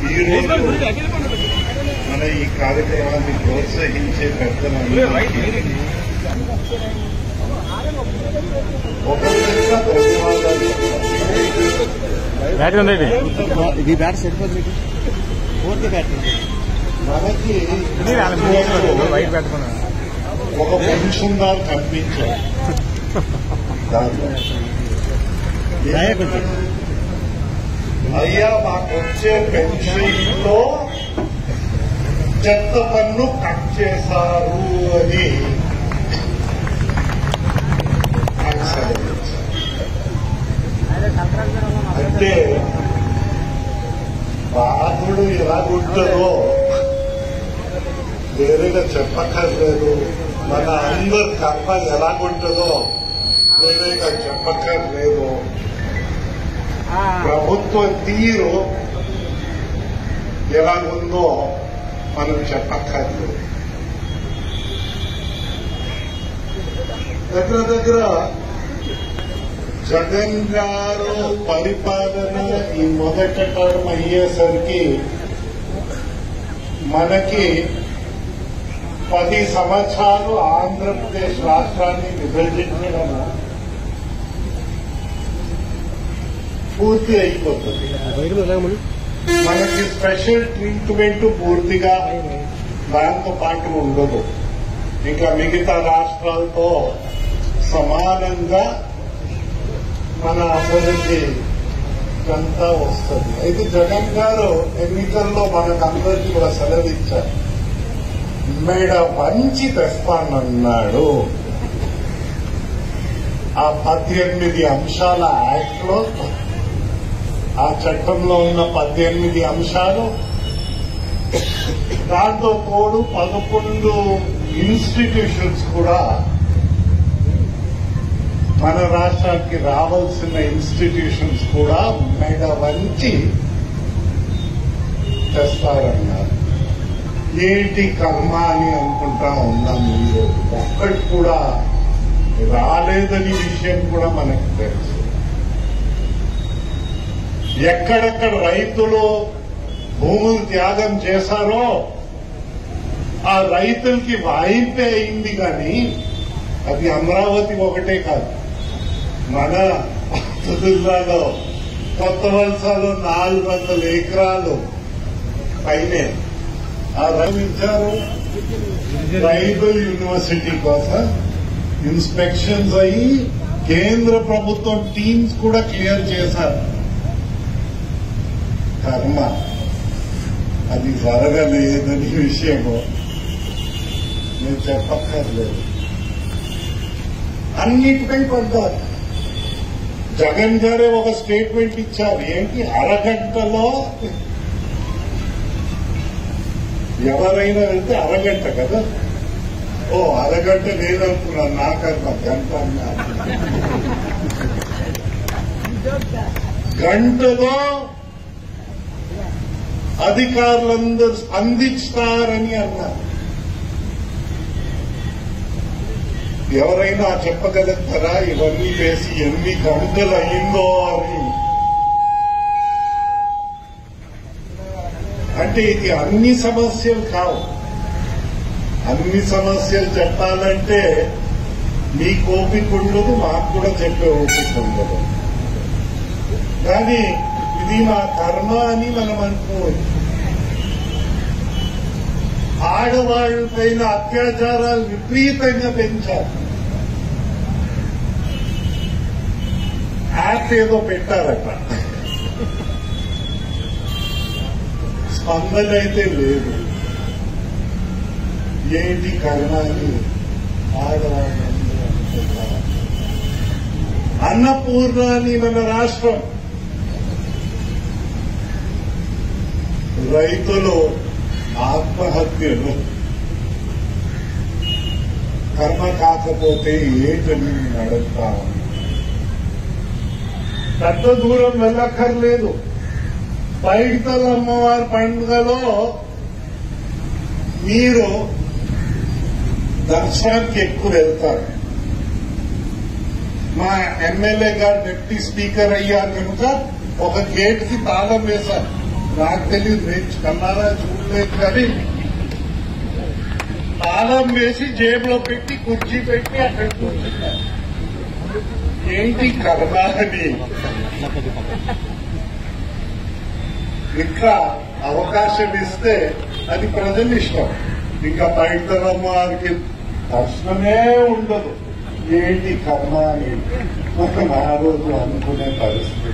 ఈ రోజు మన ఈ కార్యక్రమాన్ని ప్రోత్సహించే పెద్దలందరికీ ఒక విధంగా ధన్యవాదాలు బ్యాటరీ ఉంది ఇది. ఇది బ్యాట్ సరిపోతుంది మీకు పూర్తి బ్యాట్ మనకి ఇది వాళ్ళ ముందు వైట్ పెట్టుకున్నా ఒక పెన్షన్దారు కనిపించారు దాంట్లో. కొంచెం అయ్యా మాకు వచ్చే పెన్షన్ లో చెత్త పన్ను కట్ చేశారు అని ఆశ్చర్యించారు. అంటే బాధుడు ఎలాగుంటుందో వేరేగా చెప్పక్కర్లేదు మన అందరి కర్మ ఎలాగుంటుందో వేరేగా చెప్పక్కర్లేదు ప్రభుత్వ తీరు ఎలాగుందో మనం చెప్పక్కర్లేదు దగ్గర దగ్గర జగన్ గారు పరిపాలన ఈ మొదటి టర్మ్ అయ్యేసరికి మనకి పది సంవత్సరాలు ఆంధ్రప్రదేశ్ రాష్ట్రాన్ని విభజించడం పూర్తి అయిపోతుంది బయటకు వెళ్ళాము మనకి స్పెషల్ ట్రీట్మెంట్ పూర్తిగా దాంతో పాటు ఉండదు ఇంకా మిగతా రాష్ట్రాలతో సమానంగా మన అభివృద్ధి అంతా వస్తుంది అయితే జగన్ గారు ఎన్నికల్లో మనకందరికీ కూడా సెలవిచ్చారు మేడ మంచి తెస్తానన్నాడు ఆ పద్దెనిమిది అంశాల యాక్ట్ లో ఆ చట్టంలో ఉన్న పద్దెనిమిది అంశాలు దాంతో తోడు పదకొండు ఇన్స్టిట్యూషన్స్ కూడా మన రాష్ట్రానికి రావాల్సిన ఇన్స్టిట్యూషన్స్ కూడా మెడ వంచి తెస్తారన్నారు ఏంటి కర్మ అని అనుకుంటా ఉన్నాం ఈరోజు ఒక్కటి కూడా రాలేదని విషయం కూడా మనకు తెలుసు ఎక్కడెక్కడ రైతులు భూములు త్యాగం చేశారో ఆ రైతులకి వాయింపే అయింది కానీ అది అమరావతి ఒకటే కాదు మన జిల్లాలో కొత్త వలసలో నాలుగు వందల ఎకరాలు పైనే ఆ రైతు ఇచ్చారు ట్రైబల్ యూనివర్సిటీ కోసం ఇన్స్పెక్షన్స్ అయ్యి కేంద్ర ప్రభుత్వం టీమ్స్ కూడా క్లియర్ చేశారు కర్మ అది జరగలేదని విషయము నేను చెప్పక్కర్లేదు అన్నిటిపై పడ్డారు జగన్ గారే ఒక స్టేట్మెంట్ ఇచ్చారు ఏంటి అరగంటలో ఎవరైనా వెళ్తే అరగంట కదా ఓ అరగంట లేదనుకున్నాను నాకన్నా గంట అన్నారు గంటలో అధికారులందరూ స్పందిస్తారని అన్నారు ఎవరైనా చెప్పగలుగుతారా ఇవన్నీ వేసి ఎన్ని గంటలు అయిందో అని అంటే ఇది అన్ని సమస్యలు కావు అన్ని సమస్యలు చెప్పాలంటే మీకు ఓపిక ఉండదు మాకు కూడా చెప్పే ఓపిక ఉండదు కానీ ఇది మా కర్మ అని మనం అనుకోవచ్చు ఆడవాళ్ళ పైన అత్యాచారాలు విపరీతంగా పెంచారు యాప్ ఏదో పెట్టారట స్పందన అయితే లేదు ఏంటి కర్మ అని ఆడవాళ్ళందరూ అనుకుంటారు అన్నపూర్ణ అని మన రాష్ట్రం రైతులు ఆత్మహత్యలు కర్మ కాకపోతే ఏంటని నేను అడుగుతాను పెద్ద దూరం వెళ్ళక్కర్లేదు పైడితల అమ్మవారి పండుగలో మీరు దర్శనానికి ఎక్కువ వెళ్తారు మా ఎమ్మెల్యే గారు డిప్యూటీ స్పీకర్ అయ్యారు కనుక ఒక గేట్ కి తాళం వేశారు నాకు తెలియదు నేను కన్నారా చూడలేదు కానీ తాళం వేసి జేబులో పెట్టి కుర్చీ పెట్టి అక్కడ కూర్చున్నారు ఏంటి కర్మ అని ఇంకా అవకాశం ఇస్తే అది ప్రజల ఇష్టం ఇంకా బయటతరం వారికి దర్శనమే ఉండదు ఏంటి కర్మ అని మనం ఆ రోజు అనుకునే పరిస్థితి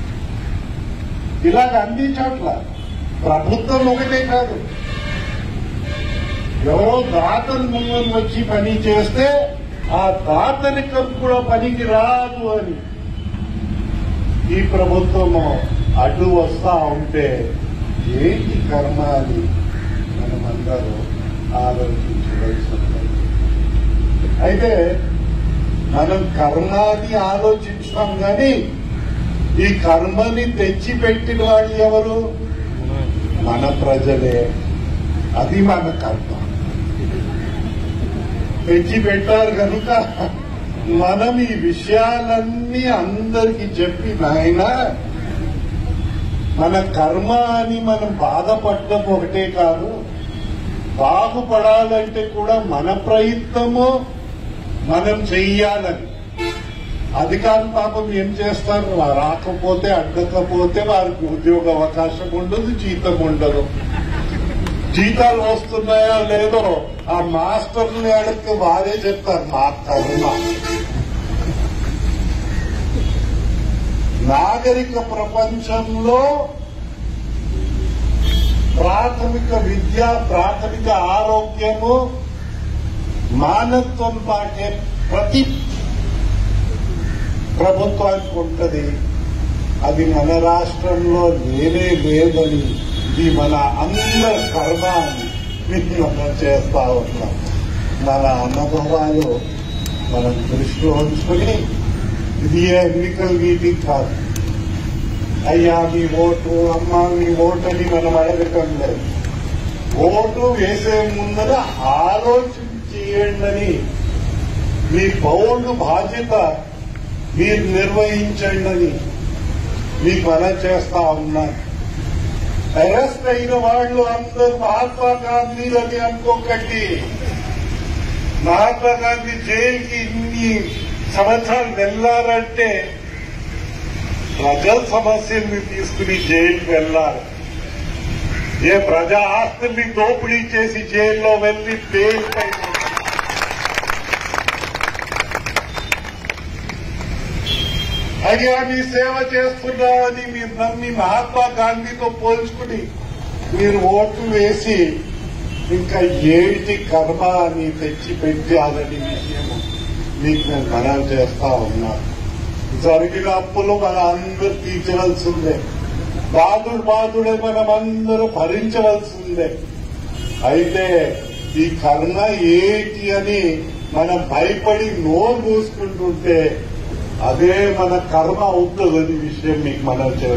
ఇలాగ అన్ని చోట్ల ప్రభుత్వం ఒకటే కాదు ఎవరో దాతలు ముందు వచ్చి పని చేస్తే ఆ దాతరికం కూడా పనికి రాదు అని ఈ ప్రభుత్వము అడ్డు వస్తా ఉంటే ఏంటి కర్మ అని మనమందరూ ఆలోచించవలసింది అయితే మనం కర్మాని ఆలోచించాం కానీ ఈ కర్మని తెచ్చిపెట్టిన వాళ్ళు ఎవరు మన ప్రజలే అది మన కర్మ తెచ్చి పెట్టారు కనుక మనం ఈ విషయాలన్నీ అందరికి చెప్పి నాయన మన కర్మ అని మనం బాధపడడం ఒకటే కాదు బాగుపడాలంటే కూడా మన ప్రయత్నము మనం చెయ్యాలని అధికారులు పాపం ఏం చేస్తారు వా- రాకపోతే అడ్డకపోతే వారికి ఉద్యోగ అవకాశం ఉండదు జీతం ఉండదు జీతాలు వస్తున్నాయా లేదో ఆ మాస్టర్ని అడిగితే వారే చెప్తారు మా కర్మ నాగరిక ప్రపంచంలో ప్రాథమిక విద్య ప్రాథమిక ఆరోగ్యము మానత్వం పాటే ప్రతి ప్రభుత్వానికి ఉంటది అది మన రాష్ట్రంలో లేనే లేదని ఇది మన అందరి కర్మ అని మనం చేస్తా ఉన్నాం మన అనుభవాలు మనం దృష్టిలో ఉంచుకుని ఇది ఏ ఎన్నికల మీటింగ్ కాదు అయ్యా మీ ఓటు అమ్మ మీ ఓటు అని మనం అడగటం లేదు ఓటు వేసే ముందర ఆలోచన చేయండి మీ పౌరులు బాధ్యత మీరు నిర్వహించండి అని మీకు మనం చేస్తా ఉన్నాను అరెస్ట్ అయిన వాళ్ళు అందరూ మహాత్మా గాంధీ అని అనుకోకండి మహాత్మా గాంధీ జైలుకి ఇన్ని సంవత్సరాలు వెళ్ళారంటే ప్రజల సమస్యల్ని తీసుకుని జైలుకి వెళ్ళాలి ఏ ప్రజా ఆస్తుల్ని దోపిడీ చేసి జైల్లో వెళ్ళి బెయిల్పై అయ్యా మీ సేవ చేస్తున్నామని మీరు నమ్మి మహాత్మా గాంధీతో పోల్చుకుని మీరు ఓట్లు వేసి ఇంకా ఏంటి కర్మ అని తెచ్చి పెట్టాలని విషయము మీకు నేను మనం చేస్తా ఉన్నా జరిగిన అప్పులు మన అందరూ తీర్చవలసిందే బాధుడు బాధుడే మనం అందరూ భరించవలసిందే అయితే ఈ కర్మ ఏంటి అని మనం భయపడి నోరు మూసుకుంటుంటే అదే మన కర్మ అవుతుందని విషయం మీకు మనం చేస్తాం